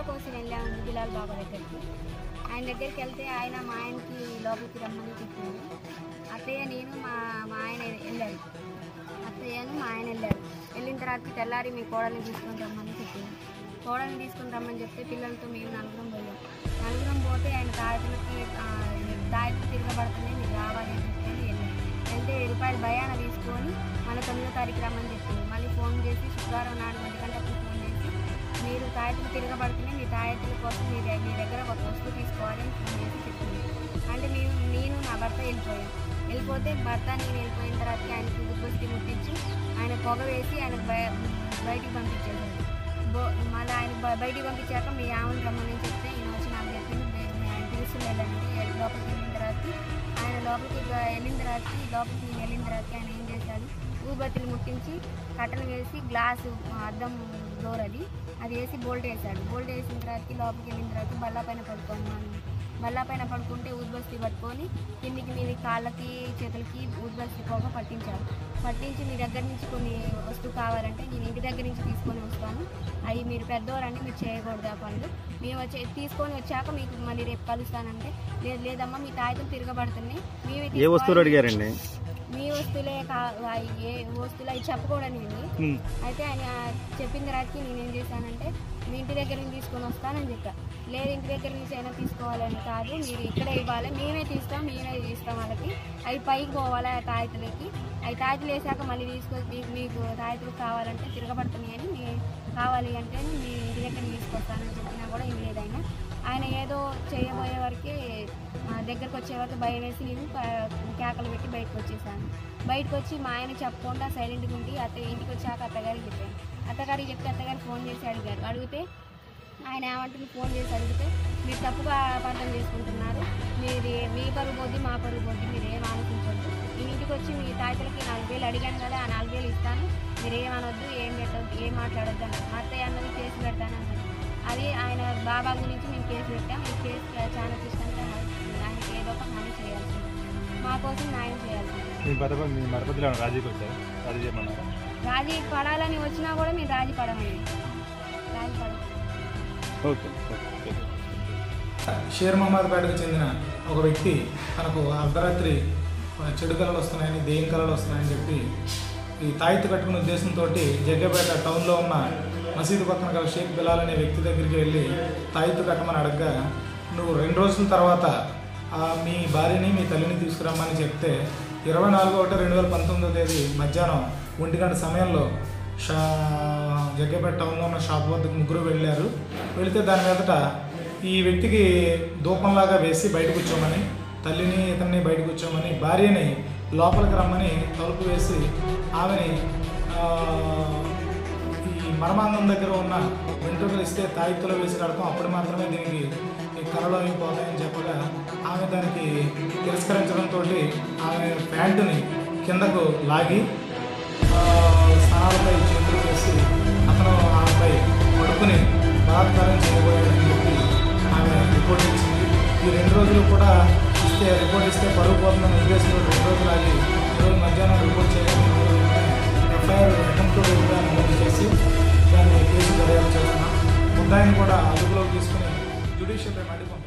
కోసం వెళ్ళాము బిలాల్ బాబా దగ్గరికి ఆయన దగ్గరికి వెళ్తే ఆయన మా ఆయనకి లోపలికి రమ్మని చెప్పింది అత్తయ్య నేను మా మా ఆయన వెళ్ళారు అత్తయ్యను మా ఆయన వెళ్ళారు వెళ్ళిన తర్వాత తెల్లారి మీ కోడల్ని తీసుకొని రమ్మని చెప్పింది కోడల్ని తీసుకొని రమ్మని చెప్తే పిల్లలతో మేము నలుగురం పోయాం నలుగురం పోతే ఆయన తాయతులకి తాయతులు తిరగబడుతుంది మీరు రావాలి అని చెప్పి వెళ్ళాం వెళ్తే వెయ్యి రూపాయలు భయాన తీసుకొని మళ్ళీ తొమ్మిదో తారీఖు రమ్మని చెప్పింది మళ్ళీ ఫోన్ చేసి శుక్రవారం నాడు ఒంటి గంటప్పుడు ఫోన్ చేసి మీరు తాయతులు తిరగబడుతున్నాయి మీ తాయతుల కోసం మీ దగ్గర మీ దగ్గర ఒక వస్తువు తీసుకోవాలి అని ఫోన్ చేసి చెప్పింది అంటే మేము నేను నా భర్త వెళ్ళిపోయాం వెళ్ళిపోతే భర్త నేను వెళ్ళిపోయిన తర్వాత ఆయనకి ఉద్బస్తి ముట్టించి ఆయన పొగ వేసి ఆయన బయ బయటికి పంపించేశారు బో మళ్ళీ ఆయన బ- బయటికి పంపించాక మీ ఆమెను రమ్మని చెప్తే ఈయన వచ్చి నాకు చెప్పింది "మే- మీ ఆయన తీసుకుని వెళ్ళండి ఎల్- లోపలికి వెళ్ళిన తర్వాత ఆయన లోపలికి గ- వెళ్ళిన తర్వాత లోపలికి నేను వెళ్ళిన తర్వాత ఆయన ఏం చేశాడు ఊబత్తులు ముట్టించి కట్టలు వేసి గ్లాసు అద్దం డోర్ అది అది వేసి బోల్ట్ వేసాడు బోల్ట్ వేసిన తర్వాత లోపలికి వెళ్ళిన తర్వాత బల్ల పైన పడుకున్నాను బల్ల పైన పడుకుంటే ఊద్బస్తి పట్టుకొని కిందికి మీది కాళ్ళకి చేతులకి ఊద్బస్తి పోగా పట్టించాడు పట్టించి మీ దగ్గర నుంచి కొన్ని వస్తువు కావాలంటే నేను ఇంటి దగ్గర నుంచి తీసుకొని వస్తాను అవి మీరు పెద్దవారండి మీరు చేయకూడదు ఆ పనులు మేము వచ్చి తీసుకొని వచ్చాక మీకు మళ్ళీ రేపు కలుస్తానంటే లేదు లేదమ్మా మీ తాయితం తిరగబడుతున్నాయి మేమే ఏ తీసుకోవాలి. వస్తువులు అడిగారండి మీ వస్తువులే కా అవి ఏ వస్తువులు అవి చెప్పకూడని ఉమ్. అయితే ఆయన చెప్పిన తర్వాతకి నేను ఏం చేశానంటే మీ ఇంటి దగ్గర నుంచి తీసుకొని వస్తానని చెప్పా లేదు ఇంటి దగ్గర నుంచి అయినా తీసుకోవాలని కాదు మీరు ఇక్కడే ఇవ్వాలి మేమే తీస్తాం మేమే తీస్తాం వాళ్ళకి అవి పైకి పోవాలి ఆ తాయితులకి అవి తాయితులు వేసాక మళ్ళీ తీసుకొ మీకు మీకు తాయితులు కావాలంటే తిరగబడుతున్నాయి అని మీ కావాలి అంటే మీ ఇంటి దగ్గర తీసుకొస్తానని చెప్పినా కూడా ఏం లేదు ఆయన ఆయన ఏదో చేయబోయే వరకే ఆ, దగ్గరకు వచ్చే వరకు భయం వేసి నేను కా- కేకలు పెట్టి బయటకు వచ్చేసాను బయటకు వచ్చి మా ఆయన చెప్పకుండా సైలెంట్గా ఉండి అత్త ఇంటికి వచ్చాక అత్తగారికి చెప్పాను అత్తగారికి చెప్తే అత్తగారు ఫోన్ చేసి అడిగారు అడిగితే ఆయన ఏమంటుంది ఫోన్ చేసి అడిగితే మీరు తప్పుగా అపార్థం చేసుకుంటున్నారు మీరు మీ పరుగు పోద్ది మా పరుగు పోద్ది మీరు ఏం ఆలోచించవద్దు నేను ఇంటికి వచ్చి మీ తాతలకి నాలుగు వేలు అడిగాను కదా ఆ నాలుగు వేలు ఇస్తాను మీరు ఏం అనొద్దు ఏం పెట్టవద్దు ఏం మాట్లాడొద్దు అన్నారు మా అత్తయ్య అన్నది కేసు పెడతాను అన్నారు అది ఆయన బాబా గురించి మేము కేసు పెట్టాం ఈ కేసు చాలా ఇష్టంగా ఆయనకి ఏదో ఒక హాని చేయాల్సింది మా కోసం న్యాయం చేయాల్సింది మీ భర్త మీ మరపతిలో రాజీకి వచ్చారు రాజీ చేయమన్నారా రాజీ పడాలని వచ్చినా కూడా మేము రాజీ పడమండి రాజీ పడం ఓకే ఓకే షేర్ మహమ్మద్పేటకు చెందిన ఒక వ్యక్తి తనకు అర్ధరాత్రి చెడు కళలు వస్తున్నాయని దెయ్యం కళలు వస్తున్నాయని చెప్పి ఈ తాయిత్తు కట్టుకునే ఉద్దేశంతో జగ్గపేట టౌన్లో ఉన్న మసీదు పక్కన గల షేక్ బిలాల్ అనే వ్యక్తి దగ్గరికి వెళ్ళి తాయిత్తు కట్టమని అడగగా నువ్వు రెండు రోజుల తర్వాత ఆ మీ భార్యని మీ తల్లిని తీసుకురమ్మని చెప్తే ఇరవై నాలుగు ఒకటి రెండు వేల పంతొమ్మిదో తేదీ మధ్యాహ్నం ఒంటి గంట సమయంలో షా జగ్గపేట టౌన్లో ఉన్న షాప్ వద్దకు ముగ్గురు వెళ్ళారు వెళితే దాని మీదట ఈ వ్యక్తికి ధూపంలాగా వేసి బయట కూర్చోమని తల్లిని ఇతన్ని బయట కూర్చోమని భార్యని లోపలికి రమ్మని తలుపు వేసి ఆమెని ఆ, ఈ మర్మాంగం దగ్గర ఉన్న వెంట్రుకలు ఇస్తే తాయిత్తులో వేసి కడతాం అప్పుడు మాత్రమే దీనికి ఈ కళలో అయిపోతాయని చెప్పగా ఆమె దానికి తిరస్కరించడంతో ఆమె ప్యాంటుని కిందకు లాగి ఆ, స్థానాలపై చేతులు వేసి అతను ఆమెపై పడుకుని బలాత్కారం చేయబోయాడని చెప్పి ఆమె రిపోర్ట్ ఇచ్చింది ఈ రెండు రోజులు కూడా ఇస్తే రిపోర్ట్ ఇస్తే పరుగు పోతుందని ఉద్దేశంతో రెండు రోజులు ఆగి ఈరోజు మధ్యాహ్నం రిపోర్ట్ చేయడం ఎఫ్ఐఆర్ అటెంప్ట్ రేపుగా నమోదు చేసి దాన్ని కేసు దర్యాప్తు చేస్తున్నాం ముద్దాయిని కూడా అదుపులోకి తీసుకుని జ్యుడిషియల్ రిమాండ్కి పంపించారు